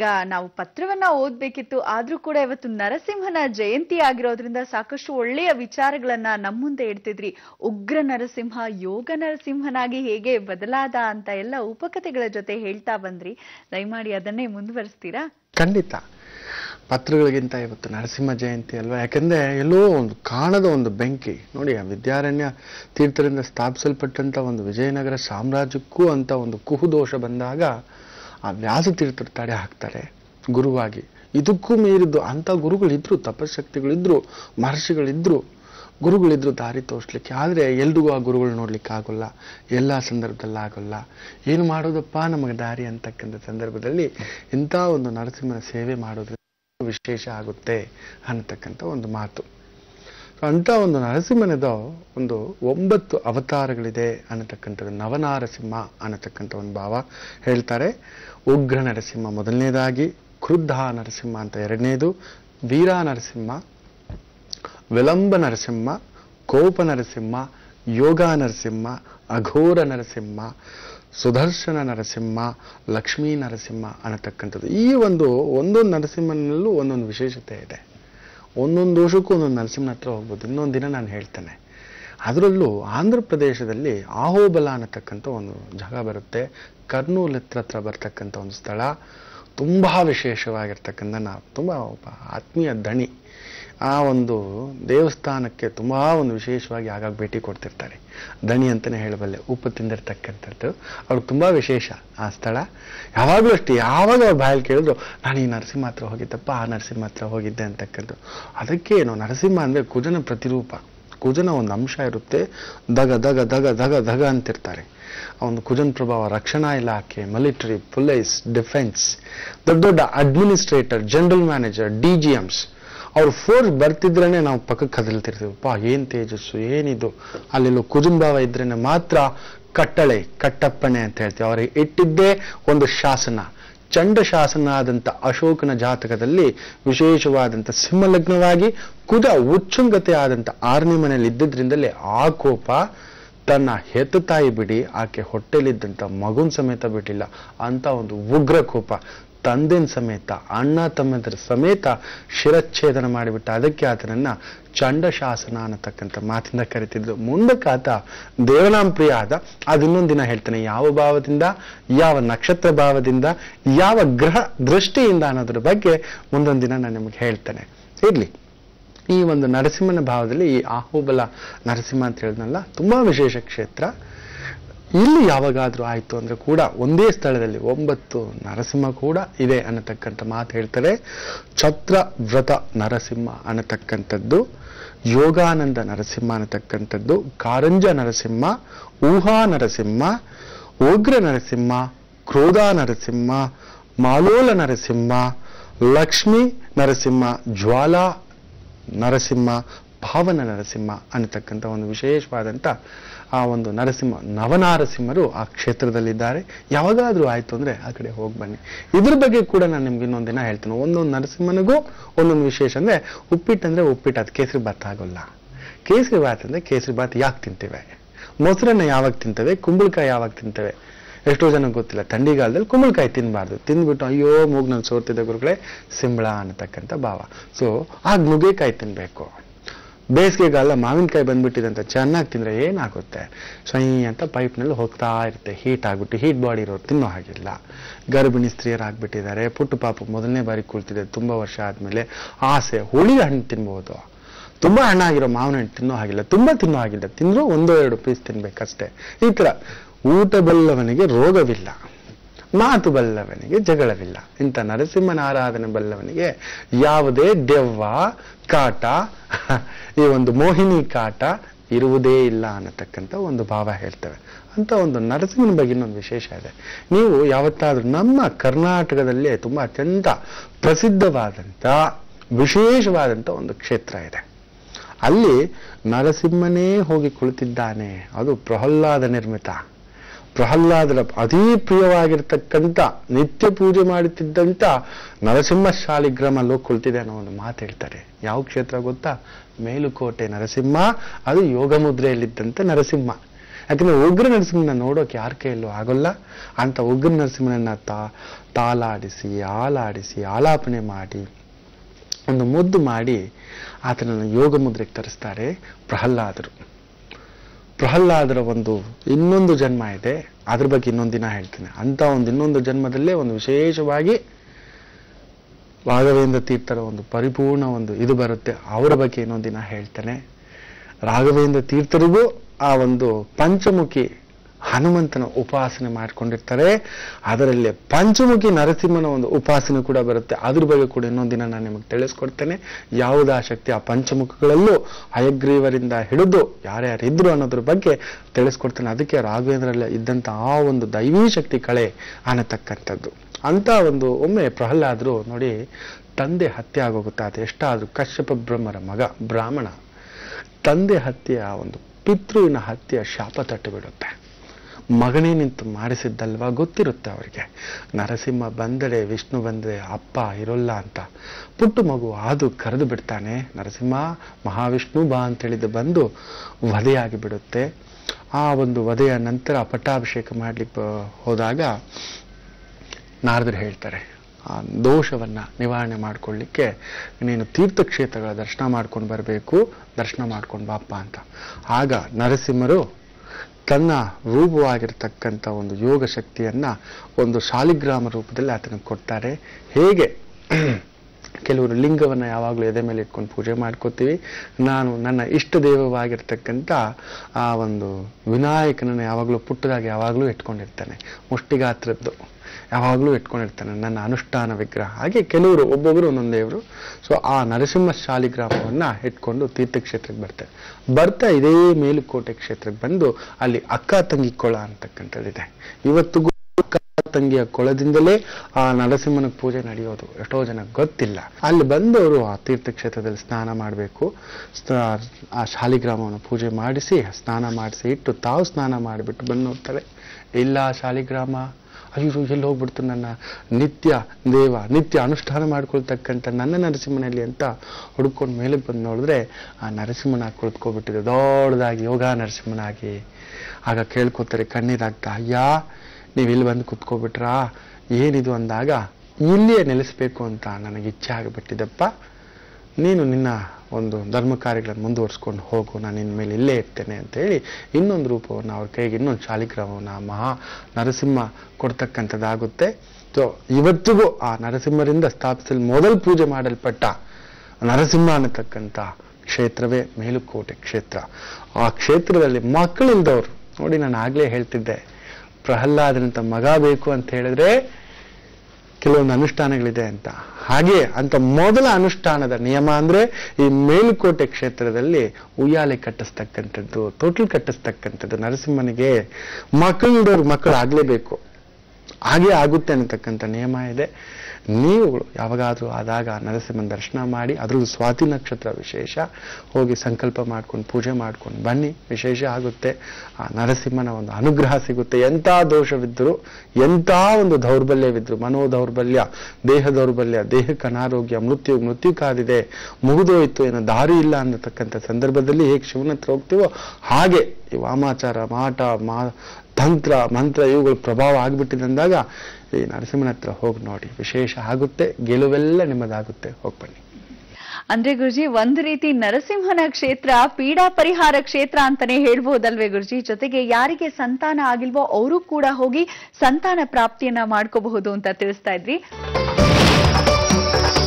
ಈಗ ನಾವು ಪತ್ರವನ್ನ ಓದ್ಬೇಕಿತ್ತು ಆದ್ರೂ ಕೂಡ ಇವತ್ತು ನರಸಿಂಹನ ಜಯಂತಿ ಆಗಿರೋದ್ರಿಂದ ಸಾಕಷ್ಟು ಒಳ್ಳೆಯ ವಿಚಾರಗಳನ್ನ ನಮ್ಮ ಮುಂದೆ ಇಡ್ತಿದ್ರಿ ಉಗ್ರ ನರಸಿಂಹ ಯೋಗ ನರಸಿಂಹನಾಗಿ ಹೇಗೆ ಬದಲಾದ ಅಂತ ಎಲ್ಲ ಉಪಕಥೆಗಳ ಜೊತೆ ಹೇಳ್ತಾ ಬಂದ್ರಿ ದಯಮಾಡಿ ಅದನ್ನೇ ಮುಂದುವರಿಸ್ತೀರಾ ಖಂಡಿತ ಪತ್ರಗಳಿಗಿಂತ ಇವತ್ತು ನರಸಿಂಹ ಜಯಂತಿ ಅಲ್ವಾ ಯಾಕಂದ್ರೆ ಎಲ್ಲೋ ಒಂದು ಕಾಣದ ಒಂದು ಬೆಂಕಿ ನೋಡಿ ಆ ವಿದ್ಯಾರಣ್ಯ ತೀರ್ಥರಿಂದ ಸ್ಥಾಪಿಸಲ್ಪಟ್ಟಂತ ಒಂದು ವಿಜಯನಗರ ಸಾಮ್ರಾಜ್ಯಕ್ಕೂ ಅಂತ ಒಂದು ಕುಹುದೋಷ ಬಂದಾಗ ಆ ವ್ಯಾಸ ತೀರ್ಥರು ತಡೆ ಹಾಕ್ತಾರೆ ಗುರುವಾಗಿ ಇದಕ್ಕೂ ಮೀರಿದ್ದು ಅಂತ ಗುರುಗಳಿದ್ರು ತಪಶಕ್ತಿಗಳಿದ್ರು ಮಹರ್ಷಿಗಳಿದ್ರು ಗುರುಗಳಿದ್ರು ದಾರಿ ತೋರಿಸ್ಲಿಕ್ಕೆ ಆದರೆ ಎಲ್ರಿಗೂ ಆ ಗುರುಗಳು ನೋಡ್ಲಿಕ್ಕೆ ಆಗೋಲ್ಲ ಎಲ್ಲ ಸಂದರ್ಭದಲ್ಲಿ ಆಗೋಲ್ಲ ಏನು ಮಾಡೋದಪ್ಪ ನಮಗೆ ದಾರಿ ಅಂತಕ್ಕಂಥ ಸಂದರ್ಭದಲ್ಲಿ ಇಂಥ ಒಂದು ನರಸಿಂಹನ ಸೇವೆ ಮಾಡೋದ್ರಿಂದ ವಿಶೇಷ ಆಗುತ್ತೆ ಅನ್ನತಕ್ಕಂಥ ಒಂದು ಮಾತು ಅಂತ ಒಂದು ನರಸಿಂಹನದ ಒಂದು ಒಂಬತ್ತು ಅವತಾರಗಳಿದೆ ಅನ್ನತಕ್ಕಂಥದ್ದು ನವನಾರಸಿಂಹ ಅನ್ನತಕ್ಕಂಥ ಒಂದು ಭಾವ ಹೇಳ್ತಾರೆ ಉಗ್ರ ನರಸಿಂಹ ಮೊದಲನೇದಾಗಿ ಕ್ರುದ್ಧ ನರಸಿಂಹ ಅಂತ ಎರಡನೇದು ವೀರ ನರಸಿಂಹ ವಿಳಂಬ ನರಸಿಂಹ ಕೋಪ ನರಸಿಂಹ ಯೋಗ ನರಸಿಂಹ ಅಘೋರ ನರಸಿಂಹ ಸುದರ್ಶನ ನರಸಿಂಹ ಲಕ್ಷ್ಮೀ ನರಸಿಂಹ ಅನ್ನತಕ್ಕಂಥದ್ದು ಈ ಒಂದು ಒಂದೊಂದು ನರಸಿಂಹನಲ್ಲೂ ಒಂದೊಂದು ವಿಶೇಷತೆ ಇದೆ ಒಂದೊಂದು ದೋಷಕ್ಕೂ ಒಂದೊಂದು ನರಸಿಂಹನ ಹತ್ರ ಹೋಗ್ಬೋದು ಇನ್ನೊಂದು ದಿನ ನಾನು ಹೇಳ್ತೇನೆ ಅದರಲ್ಲೂ ಆಂಧ್ರ ಪ್ರದೇಶದಲ್ಲಿ ಆಹೋಬಲ ಅನ್ನತಕ್ಕಂಥ ಒಂದು ಜಾಗ ಬರುತ್ತೆ ಕರ್ನೂಲ್ ಹತ್ರ ಹತ್ರ ಬರ್ತಕ್ಕಂಥ ಒಂದು ಸ್ಥಳ ತುಂಬ ವಿಶೇಷವಾಗಿರ್ತಕ್ಕಂಥ ನಾ ತುಂಬ ಒಬ್ಬ ಆತ್ಮೀಯ ದಣಿ ಆ ಒಂದು ದೇವಸ್ಥಾನಕ್ಕೆ ತುಂಬ ಒಂದು ವಿಶೇಷವಾಗಿ ಆಗಾಗ ಭೇಟಿ ಕೊಡ್ತಿರ್ತಾರೆ ದಣಿ ಅಂತಲೇ ಹೇಳಬಲ್ಲೆ ಉಪ್ಪು ತಿಂದಿರ್ತಕ್ಕಂಥದ್ದು ಅವ್ರಿಗೆ ತುಂಬ ವಿಶೇಷ ಆ ಸ್ಥಳ ಯಾವಾಗಲೂ ಅಷ್ಟೇ ಯಾವಾಗ ಅವ್ರ ಬಾಯಲ್ಲಿ ಕೇಳಿದ್ರು ನಾನು ಈ ನರಸಿಂಹ ಹತ್ರ ಹೋಗಿದ್ದಪ್ಪ ಆ ನರಸಿಂಹ ಹತ್ರ ಹೋಗಿದ್ದೆ ಅಂತಕ್ಕಂಥದ್ದು ಅದಕ್ಕೆ ಏನು ನರಸಿಂಹ ಅಂದರೆ ಕುಜನ ಪ್ರತಿರೂಪ ಕುಜನ ಒಂದು ಅಂಶ ಇರುತ್ತೆ ದಗ ದಗ ದಗ ದಗ ದಗ ಅಂತಿರ್ತಾರೆ ಆ ಒಂದು ಕುಜನ್ ಪ್ರಭಾವ ರಕ್ಷಣಾ ಇಲಾಖೆ ಮಿಲಿಟರಿ ಪೊಲೀಸ್ ಡಿಫೆನ್ಸ್ ದೊಡ್ಡ ದೊಡ್ಡ administrator general manager D G Ms ಅವ್ರ ಫೋರ್ಸ್ ಬರ್ತಿದ್ರೇನೆ ನಾವು ಪಕ್ಕಕ್ಕೆ ಕದಲ್ತಿರ್ತೀವಿ ಪಾ ಏನ್ ತೇಜಸ್ಸು ಏನಿದು ಅಲ್ಲೆಲ್ಲೋ ಕುಜನ್ ಭಾವ ಇದ್ರೇನೆ ಮಾತ್ರ ಕಟ್ಟಳೆ ಕಟ್ಟಪ್ಪಣೆ ಅಂತ ಹೇಳ್ತೀವಿ ಅವ್ರಿಗೆ ಇಟ್ಟಿದ್ದೇ ಒಂದು ಶಾಸನ ಚಂಡ ಶಾಸನ ಆದಂತ ಅಶೋಕನ ಜಾತಕದಲ್ಲಿ ವಿಶೇಷವಾದಂತ ಸಿಂಹಲಗ್ನವಾಗಿ ಕುದ ಉಚ್ಚುಂಗತೆ ಆದಂತ ಆರನೇ ಮನೆಯಲ್ಲಿ ಇದ್ದಿದ್ರಿಂದಲೇ ಆ ಕೋಪ ತನ್ನ ಹೆತ್ತ ತಾಯಿ ಬಿಡಿ ಆಕೆ ಹೊಟ್ಟೆಲಿದ್ದಂತ ಮಗುನ್ ಸಮೇತ ಬಿಟ್ಟಿಲ್ಲ ಅಂತ ಒಂದು ಉಗ್ರ ಕೋಪ ತಂದೆನ ಸಮೇತ ಅಣ್ಣ ತಮ್ಮಂದರ ಸಮೇತ ಶಿರಚ್ಛೇದನ ಮಾಡಿಬಿಟ್ಟ ಅದಕ್ಕೆ ಆತನನ್ನ ಚಂಡಶಾಸನ ಅನ್ನತಕ್ಕಂಥ ಮಾತಿಂದ ಕರಿತಿದ್ರು ಮುಂದಕ್ಕೆ ಆತ ದೇವನಾಂಪ್ರಿಯ ಆದ ಅದು ಇನ್ನೊಂದು ದಿನ ಹೇಳ್ತಾನೆ ಯಾವ ಭಾವದಿಂದ ಯಾವ ನಕ್ಷತ್ರ ಭಾವದಿಂದ ಯಾವ ಗ್ರಹ ದೃಷ್ಟಿಯಿಂದ ಅನ್ನೋದ್ರ ಬಗ್ಗೆ ಮುಂದೊಂದು ದಿನ ನಾನು ನಿಮಗೆ ಹೇಳ್ತೇನೆ ಇರ್ಲಿ ಈ ಒಂದು ನರಸಿಂಹನ ಭಾವದಲ್ಲಿ ಈ ಆಹೋಬಲ ನರಸಿಂಹ ಅಂತ ಹೇಳಿದ್ನಲ್ಲ ತುಂಬಾ ವಿಶೇಷ ಕ್ಷೇತ್ರ ಇಲ್ಲಿ ಯಾವಾಗಾದ್ರೂ ಆಯ್ತು ಅಂದ್ರೆ ಕೂಡ ಒಂದೇ ಸ್ಥಳದಲ್ಲಿ ಒಂಬತ್ತು ನರಸಿಂಹ ಕೂಡ ಇದೆ ಅನ್ನತಕ್ಕಂಥ ಮಾತು ಹೇಳ್ತಾರೆ ಛತ್ರ ವ್ರತ ನರಸಿಂಹ ಅನ್ನತಕ್ಕಂಥದ್ದು ಯೋಗಾನಂದ ನರಸಿಂಹ ಅನ್ನತಕ್ಕಂಥದ್ದು ಕಾರಂಜ ನರಸಿಂಹ ಊಹಾ ನರಸಿಂಹ ಉಗ್ರ ನರಸಿಂಹ ಕ್ರೋಧ ನರಸಿಂಹ ಮಾಲೋಲ ನರಸಿಂಹ ಲಕ್ಷ್ಮೀ ನರಸಿಂಹ ಜ್ವಾಲಾ ನರಸಿಂಹ ಭಾವನ ನರಸಿಂಹ ಅನ್ನತಕ್ಕಂಥ ಒಂದು ವಿಶೇಷವಾದಂಥ ಆ ಒಂದು ನರಸಿಂಹ ನವನಾರಸಿಂಹರು ಆ ಕ್ಷೇತ್ರದಲ್ಲಿದ್ದಾರೆ ಯಾವಾಗಾದ್ರೂ ಆಯ್ತು ಅಂದ್ರೆ ಆ ಕಡೆ ಹೋಗಿ ಬನ್ನಿ ಇದ್ರ ಬಗ್ಗೆ ಕೂಡ ನಾನು ನಿಮ್ಗೆ ಇನ್ನೊಂದು ದಿನ ಹೇಳ್ತೀನಿ ಒಂದೊಂದು ನರಸಿಂಹನಿಗೂ ಒಂದೊಂದು ವಿಶೇಷ ಅಂದ್ರೆ ಉಪ್ಪಿಟ್ಟು ಅಂದ್ರೆ ಉಪ್ಪಿಟ್ಟು ಅದು ಕೇಸರಿ ಭಾತ್ ಆಗೋಲ್ಲ ಕೇಸರಿ ಭಾತ್ ಅಂದ್ರೆ ಕೇಸರಿ ಭಾತ್ ಯಾಕೆ ತಿಂತೇವೆ ಮೊಸರನ್ನ ಯಾವಾಗ ತಿಂತೇವೆ ಕುಂಬಳಕಾಯಿ ಯಾವಾಗ ತಿಂತೇವೆ ಎಷ್ಟೋ ಜನಕ್ಕೆ ಗೊತ್ತಿಲ್ಲ ಥಂಡಿಗಾಲದಲ್ಲಿ ಕುಂಬಳಕಾಯಿ ತಿನ್ನಬಾರ್ದು ತಿಂದ್ಬಿಟ್ಟು ಅಯ್ಯೋ ಮೂಗ್ ನಾನು ಸೋರ್ತಿದ್ದ ಗುರುಗಳೇ ಸಿಂಬಳ ಅನ್ನತಕ್ಕಂಥ ಭಾವ ಸೊ ಆಗ ನುಗ್ಗೆಕಾಯಿ ತಿನ್ಬೇಕು ಬೇಸಿಗೆಗಾಲ ಮಾವಿನಕಾಯಿ ಬಂದ್ಬಿಟ್ಟಿದೆ ಅಂತ ಚೆನ್ನಾಗಿ ತಿಂದ್ರೆ ಏನಾಗುತ್ತೆ ಸೈ ಅಂತ ಪೈಪ್ನಲ್ಲಿ ಹೋಗ್ತಾ ಇರುತ್ತೆ ಹೀಟ್ ಆಗ್ಬಿಟ್ಟು ಹೀಟ್ ಬಾಡಿ ಇರೋರು ತಿನ್ನೋ ಹಾಗಿಲ್ಲ ಗರ್ಭಿಣಿ ಸ್ತ್ರೀಯರಾಗ್ಬಿಟ್ಟಿದ್ದಾರೆ ಪುಟ್ಟು ಪಾಪ ಮೊದಲನೇ ಬಾರಿ ಕುಳ್ತಿದೆ ತುಂಬಾ ವರ್ಷ ಆದ್ಮೇಲೆ ಆಸೆ ಹುಳಿ ಹಣ್ಣು ತಿನ್ಬೋದು ತುಂಬಾ ಹಣ್ಣಾಗಿರೋ ಮಾವಿನ ಹಣ್ಣು ತಿನ್ನೋ ಹಾಗಿಲ್ಲ ತುಂಬಾ ತಿನ್ನೋ ಹಾಗಿಲ್ಲ ತಿಂದ್ರು ಒಂದೋ ಎರಡು ಪೀಸ್ ತಿನ್ಬೇಕಷ್ಟೇ ಈ ತರ ಊಟ ಬಲ್ಲವನಿಗೆ ರೋಗವಿಲ್ಲ ಮಾತು ಬಲ್ಲವನಿಗೆ ಜಗಳವಿಲ್ಲ ಇಂಥ ನರಸಿಂಹನ ಆರಾಧನೆ ಬಲ್ಲವನಿಗೆ ಯಾವುದೇ ದೆವ್ವ ಕಾಟ ಈ ಒಂದು ಮೋಹಿನಿ ಕಾಟ ಇರುವುದೇ ಇಲ್ಲ ಅನ್ನತಕ್ಕಂಥ ಒಂದು ಭಾವ ಹೇಳ್ತೇವೆ ಅಂತ ಒಂದು ನರಸಿಂಹನ ಬಗ್ಗೆ ಇನ್ನೊಂದು ವಿಶೇಷ ಇದೆ ನೀವು ಯಾವತ್ತಾದ್ರೂ ನಮ್ಮ ಕರ್ನಾಟಕದಲ್ಲೇ ತುಂಬಾ ಅತ್ಯಂತ ಪ್ರಸಿದ್ಧವಾದಂಥ ವಿಶೇಷವಾದಂಥ ಒಂದು ಕ್ಷೇತ್ರ ಇದೆ ಅಲ್ಲಿ ನರಸಿಂಹನೇ ಹೋಗಿ ಕುಳಿತಿದ್ದಾನೆ ಅದು ಪ್ರಹ್ಲಾದ ನಿರ್ಮಿತ ಪ್ರಹ್ಲಾದರ ಅತೀ ಪ್ರಿಯವಾಗಿರ್ತಕ್ಕಂಥ ನಿತ್ಯ ಪೂಜೆ ಮಾಡುತ್ತಿದ್ದಂಥ ನರಸಿಂಹ ಶಾಲಿಗ್ರಾಮ ಅಲ್ಲಿ ಹೋಗಿ ಕುಳಿತಿದೆ ಅನ್ನೋ ಒಂದು ಮಾತು ಹೇಳ್ತಾರೆ ಯಾವ ಕ್ಷೇತ್ರ ಗೊತ್ತಾ ಮೇಲುಕೋಟೆ ನರಸಿಂಹ ಅದು ಯೋಗ ಮುದ್ರೆಯಲ್ಲಿದ್ದಂಥ ನರಸಿಂಹ ಯಾಕಂದ್ರೆ ಉಗ್ರ ನರಸಿಂಹನ ನೋಡೋಕೆ ಯಾರ ಕೈಯಲ್ಲೂ ಆಗೋಲ್ಲ ಅಂತ ಉಗ್ರ ನರಸಿಂಹನನ್ನ ತಾ ತಾಲಾಡಿಸಿ ಆಲಾಡಿಸಿ ಆಲಾಪನೆ ಮಾಡಿ ಒಂದು ಮುದ್ದು ಮಾಡಿ ಆತನನ್ನು ಯೋಗ ಮುದ್ರೆಗೆ ತರಿಸ್ತಾರೆ ಪ್ರಹ್ಲಾದರು ಪ್ರಹ್ಲಾದರ ಒಂದು ಇನ್ನೊಂದು ಜನ್ಮ ಇದೆ ಅದ್ರ ಬಗ್ಗೆ ಇನ್ನೊಂದು ದಿನ ಹೇಳ್ತೀನಿ ಅಂತ ಒಂದು ಇನ್ನೊಂದು ಜನ್ಮದಲ್ಲೇ ಒಂದು ವಿಶೇಷವಾಗಿ ರಾಘವೇಂದ್ರ ತೀರ್ಥರ ಒಂದು ಪರಿಪೂರ್ಣ ಒಂದು ಇದು ಬರುತ್ತೆ ಅವರ ಬಗ್ಗೆ ಇನ್ನೊಂದು ದಿನ ಹೇಳ್ತೇನೆ ರಾಘವೇಂದ್ರ ತೀರ್ಥರಿಗೂ ಆ ಒಂದು ಪಂಚಮುಖಿ ಹನುಮಂತನ ಉಪಾಸನೆ ಮಾಡ್ಕೊಂಡಿರ್ತಾರೆ ಅದರಲ್ಲಿ ಪಂಚಮುಖಿ ನರಸಿಂಹನ ಒಂದು ಉಪಾಸನೆ ಕೂಡ ಬರುತ್ತೆ ಅದ್ರ ಬಗ್ಗೆ ಕೂಡ ಇನ್ನೊಂದು ದಿನ ನಾನು ನಿಮಗೆ ತಿಳಿಸ್ಕೊಡ್ತೇನೆ ಯಾವುದಾ ಶಕ್ತಿ ಆ ಪಂಚಮುಖಗಳಲ್ಲೂ ಹಯಗ್ರೀವರಿಂದ ಹಿಡಿದು ಯಾರ್ಯಾರಿದ್ರು ಅನ್ನೋದ್ರ ಬಗ್ಗೆ ತಿಳಿಸ್ಕೊಡ್ತೇನೆ ಅದಕ್ಕೆ ರಾಘವೇಂದ್ರಲ್ಲಿ ಇದ್ದಂಥ ಆ ಒಂದು ದೈವೀ ಶಕ್ತಿ ಕಳೆ ಅನ್ನತಕ್ಕಂಥದ್ದು ಅಂತ ಒಂದು ಒಮ್ಮೆ ಪ್ರಹ್ಲಾದ್ರು ನೋಡಿ ತಂದೆ ಹತ್ಯೆ ಆಗೋಗುತ್ತೆ ಅದು ಎಷ್ಟಾದ್ರೂ ಕಶ್ಯಪ ಬ್ರಹ್ಮರ ಮಗ ಬ್ರಾಹ್ಮಣ ತಂದೆ ಹತ್ಯೆಯ ಒಂದು ಪಿತೃವಿನ ಹತ್ಯೆಯ ಶಾಪ ತಟ್ಟು ಬಿಡುತ್ತೆ ಮಗನೇ ನಿಂತು ಮಾಡಿಸಿದ್ದಲ್ವಾ ಗೊತ್ತಿರುತ್ತೆ ಅವರಿಗೆ ನರಸಿಂಹ ಬಂದರೆ ವಿಷ್ಣು ಬಂದರೆ ಅಪ್ಪ ಇರೋಲ್ಲ ಅಂತ ಪುಟ್ಟ ಮಗು ಆದು ಕರೆದು ಬಿಡ್ತಾನೆ ನರಸಿಂಹ ಮಹಾವಿಷ್ಣು ಬಾ ಅಂತೇಳಿದ್ದು ಬಂದು ವಧೆಯಾಗಿ ಬಿಡುತ್ತೆ ಆ ಒಂದು ವಧೆಯ ನಂತರ ಪಟ್ಟಾಭಿಷೇಕ ಮಾಡ್ಲಿಕ್ಕೆ ಹೋದಾಗ ನಾರದರು ಹೇಳ್ತಾರೆ ಆ ದೋಷವನ್ನ ನಿವಾರಣೆ ಮಾಡ್ಕೊಳ್ಳಿಕ್ಕೆ ನೀನು ತೀರ್ಥಕ್ಷೇತ್ರಗಳ ದರ್ಶನ ಮಾಡ್ಕೊಂಡು ಬರಬೇಕು ದರ್ಶನ ಮಾಡ್ಕೊಂಡು ಬಾಪ್ಪ ಅಂತ ಆಗ ನರಸಿಂಹರು ತನ್ನ ರೂಪವಾಗಿರ್ತಕ್ಕಂಥ ಒಂದು ಯೋಗ ಶಕ್ತಿಯನ್ನ ಒಂದು ಶಾಲಿಗ್ರಾಮ ರೂಪದಲ್ಲಿ ಆತನಿಗೆ ಕೊಡ್ತಾರೆ ಹೇಗೆ ಕೆಲವರು ಲಿಂಗವನ್ನು ಯಾವಾಗಲೂ ಎದೆ ಮೇಲೆ ಇಟ್ಕೊಂಡು ಪೂಜೆ ಮಾಡ್ಕೋತೀವಿ ನಾನು ನನ್ನ ಇಷ್ಟ ದೇವವಾಗಿರ್ತಕ್ಕಂಥ ಆ ಒಂದು ವಿನಾಯಕನನ್ನು ಯಾವಾಗಲೂ ಪುಟ್ಟದಾಗಿ ಯಾವಾಗಲೂ ಇಟ್ಕೊಂಡಿರ್ತೇನೆ ಮುಷ್ಟಿಗಾತ್ರದ್ದು ಯಾವಾಗಲೂ ಇಟ್ಕೊಂಡಿರ್ತಾನೆ ನನ್ನ ಅನುಷ್ಠಾನ ವಿಗ್ರಹ ಹಾಗೆ ಕೆಲವರು ಒಬ್ಬೊಬ್ಬರು ಒಂದೊಂದು ದೇವರು ಸೊ ಆ ನರಸಿಂಹ ಶಾಲಿಗ್ರಾಮವನ್ನ ಇಟ್ಕೊಂಡು ತೀರ್ಥಕ್ಷೇತ್ರಕ್ಕೆ ಬರ್ತಾರೆ ಬರ್ತಾ ಇದೇ ಮೇಲುಕೋಟೆ ಕ್ಷೇತ್ರಕ್ಕೆ ಬಂದು ಅಲ್ಲಿ ಅಕ್ಕ ತಂಗಿ ಕೊಳ ಅಂತಕ್ಕಂಥದ್ದಿದೆ ಇವತ್ತಿಗೂ ಅಕ್ಕ ತಂಗಿಯ ಕೊಳದಿಂದಲೇ ಆ ನರಸಿಂಹನ ಪೂಜೆ ನಡೆಯೋದು ಎಷ್ಟೋ ಜನ ಗೊತ್ತಿಲ್ಲ ಅಲ್ಲಿ ಬಂದವರು ಆ ತೀರ್ಥಕ್ಷೇತ್ರದಲ್ಲಿ ಸ್ನಾನ ಮಾಡಬೇಕು ಆ ಶಾಲಿಗ್ರಾಮವನ್ನು ಪೂಜೆ ಮಾಡಿಸಿ ಸ್ನಾನ ಮಾಡಿಸಿ ಇಟ್ಟು ತಾವು ಸ್ನಾನ ಮಾಡಿಬಿಟ್ಟು ಬಂದು ನೋಡ್ತಾರೆ ಇಲ್ಲ ಶಾಲಿಗ್ರಾಮ ಅಯ್ಯೋ ಎಲ್ಲಿ ಹೋಗ್ಬಿಡ್ತು ನನ್ನ ನಿತ್ಯ ದೇವ ನಿತ್ಯ ಅನುಷ್ಠಾನ ಮಾಡ್ಕೊಳ್ತಕ್ಕಂಥ ನನ್ನ ನರಸಿಂಹನಲ್ಲಿ ಅಂತ ಹುಡ್ಕೊಂಡು ಮೇಲೆ ಬಂದು ನೋಡಿದ್ರೆ ಆ ನರಸಿಂಹನ ಕುಳಿತುಕೊಬಿಟ್ಟಿದೆ ದೊಡ್ಡದಾಗಿ ಯೋಗ ನರಸಿಂಹನಾಗಿ ಆಗ ಕೇಳ್ಕೊತಾರೆ ಕಣ್ಣೀರಾಗ್ತಾ ಅಯ್ಯ ನೀವು ಇಲ್ಲಿ ಬಂದು ಕುತ್ಕೊಬಿಟ್ರಾ ಏನಿದು ಅಂದಾಗ ಇಲ್ಲಿಯೇ ನೆಲೆಸ್ಬೇಕು ಅಂತ ನನಗೆ ಇಚ್ಛೆ ಆಗಿಬಿಟ್ಟಿದಪ್ಪ ನೀನು ನಿನ್ನ ಒಂದು ಧರ್ಮ ಕಾರ್ಯಗಳನ್ನು ಮುಂದುವರಿಸ್ಕೊಂಡು ಹೋಗು ನಾನು ನಿನ್ನ ಮೇಲೆ ಇಲ್ಲೇ ಇರ್ತೇನೆ ಅಂತ ಹೇಳಿ ಇನ್ನೊಂದು ರೂಪವನ್ನು ಅವ್ರ ಕೈಗೆ ಇನ್ನೊಂದು ಶಾಲಿಗ್ರಾಮವನ್ನು ಮಹಾ ನರಸಿಂಹ ಕೊಡ್ತಕ್ಕಂಥದ್ದಾಗುತ್ತೆ ಸೊ ಇವತ್ತಿಗೂ ಆ ನರಸಿಂಹರಿಂದ ಸ್ಥಾಪಿಸಲು ಮೊದಲು ಪೂಜೆ ಮಾಡಲ್ಪಟ್ಟ ನರಸಿಂಹ ಅನ್ನತಕ್ಕಂಥ ಕ್ಷೇತ್ರವೇ ಮೇಲುಕೋಟೆ ಕ್ಷೇತ್ರ ಆ ಕ್ಷೇತ್ರದಲ್ಲಿ ಮಕ್ಕಳಿಲ್ದವರು ನೋಡಿ ನಾನು ಆಗ್ಲೇ ಹೇಳ್ತಿದ್ದೆ ಪ್ರಹ್ಲಾದನಂತ ಮಗ ಬೇಕು ಅಂತ ಹೇಳಿದ್ರೆ ಕೆಲವೊಂದು ಅನುಷ್ಠಾನಗಳಿದೆ ಅಂತ ಹಾಗೆ ಅಂತ ಮೊದಲ ಅನುಷ್ಠಾನದ ನಿಯಮ ಅಂದ್ರೆ ಈ ಮೇಲುಕೋಟೆ ಕ್ಷೇತ್ರದಲ್ಲಿ ಉಯ್ಯಾಲೆ ಕಟ್ಟಿಸ್ತಕ್ಕಂಥದ್ದು ತೊಟ್ಲು ಕಟ್ಟಿಸ್ತಕ್ಕಂಥದ್ದು ನರಸಿಂಹನಿಗೆ ಮಕ್ಕಳಿಡೋರು ಮಕ್ಕಳು ಆಗ್ಲೇಬೇಕು ಹಾಗೆ ಆಗುತ್ತೆ ಅನ್ನತಕ್ಕಂಥ ನಿಯಮ ಇದೆ ನೀವು ಯಾವಾಗಾದ್ರೂ ಆದಾಗ ನರಸಿಂಹನ ದರ್ಶನ ಮಾಡಿ ಅದ್ರದ್ದು ಸ್ವಾತಿ ನಕ್ಷತ್ರ ವಿಶೇಷ ಹೋಗಿ ಸಂಕಲ್ಪ ಮಾಡ್ಕೊಂಡು ಪೂಜೆ ಮಾಡ್ಕೊಂಡು ಬನ್ನಿ ವಿಶೇಷ ಆಗುತ್ತೆ ಆ ನರಸಿಂಹನ ಒಂದು ಅನುಗ್ರಹ ಸಿಗುತ್ತೆ ಎಂಥ ದೋಷವಿದ್ದರೂ ಎಂಥ ಒಂದು ದೌರ್ಬಲ್ಯವಿದ್ರು ಮನೋ ದೌರ್ಬಲ್ಯ ದೇಹ ದೌರ್ಬಲ್ಯ ದೇಹಕ್ಕೆ ಅನಾರೋಗ್ಯ ಮೃತ್ಯು ಮೃತ್ಯು ಕಾದಿದೆ ಮುಗಿದೋಯ್ತು ಏನೋ ದಾರಿ ಇಲ್ಲ ಅನ್ನತಕ್ಕಂಥ ಸಂದರ್ಭದಲ್ಲಿ ಹೇಗೆ ಶಿವನ ಹತ್ರ ಹೋಗ್ತೀವೋ ಹಾಗೆ ಈ ವಾಮಾಚಾರ ಮಾಟ ಮಾ ತಂತ್ರ ಮಂತ್ರ ಇವುಗಳ ಪ್ರಭಾವ ಆಗ್ಬಿಟ್ಟಿದೆ ಅಂದಾಗ ಈ ನರಸಿಂಹನ ಹತ್ರ ಹೋಗಿ ನೋಡಿ ವಿಶೇಷ ಆಗುತ್ತೆ ಗೆಲುವೆಲ್ಲ ನಿಮ್ಮದಾಗುತ್ತೆ ಹೋಗಿ ಬನ್ನಿ ಅಂದ್ರೆ ಗುರುಜಿ ಒಂದು ರೀತಿ ನರಸಿಂಹನ ಕ್ಷೇತ್ರ ಪೀಡಾ ಪರಿಹಾರ ಕ್ಷೇತ್ರ ಅಂತಾನೆ ಹೇಳ್ಬಹುದಲ್ವೇ ಗುರುಜಿ ಜೊತೆಗೆ ಯಾರಿಗೆ ಸಂತಾನ ಆಗಿಲ್ವೋ ಅವರು ಕೂಡ ಹೋಗಿ ಸಂತಾನ ಪ್ರಾಪ್ತಿಯನ್ನ ಮಾಡ್ಕೋಬಹುದು ಅಂತ ತಿಳಿಸ್ತಾ ಇದ್ರಿ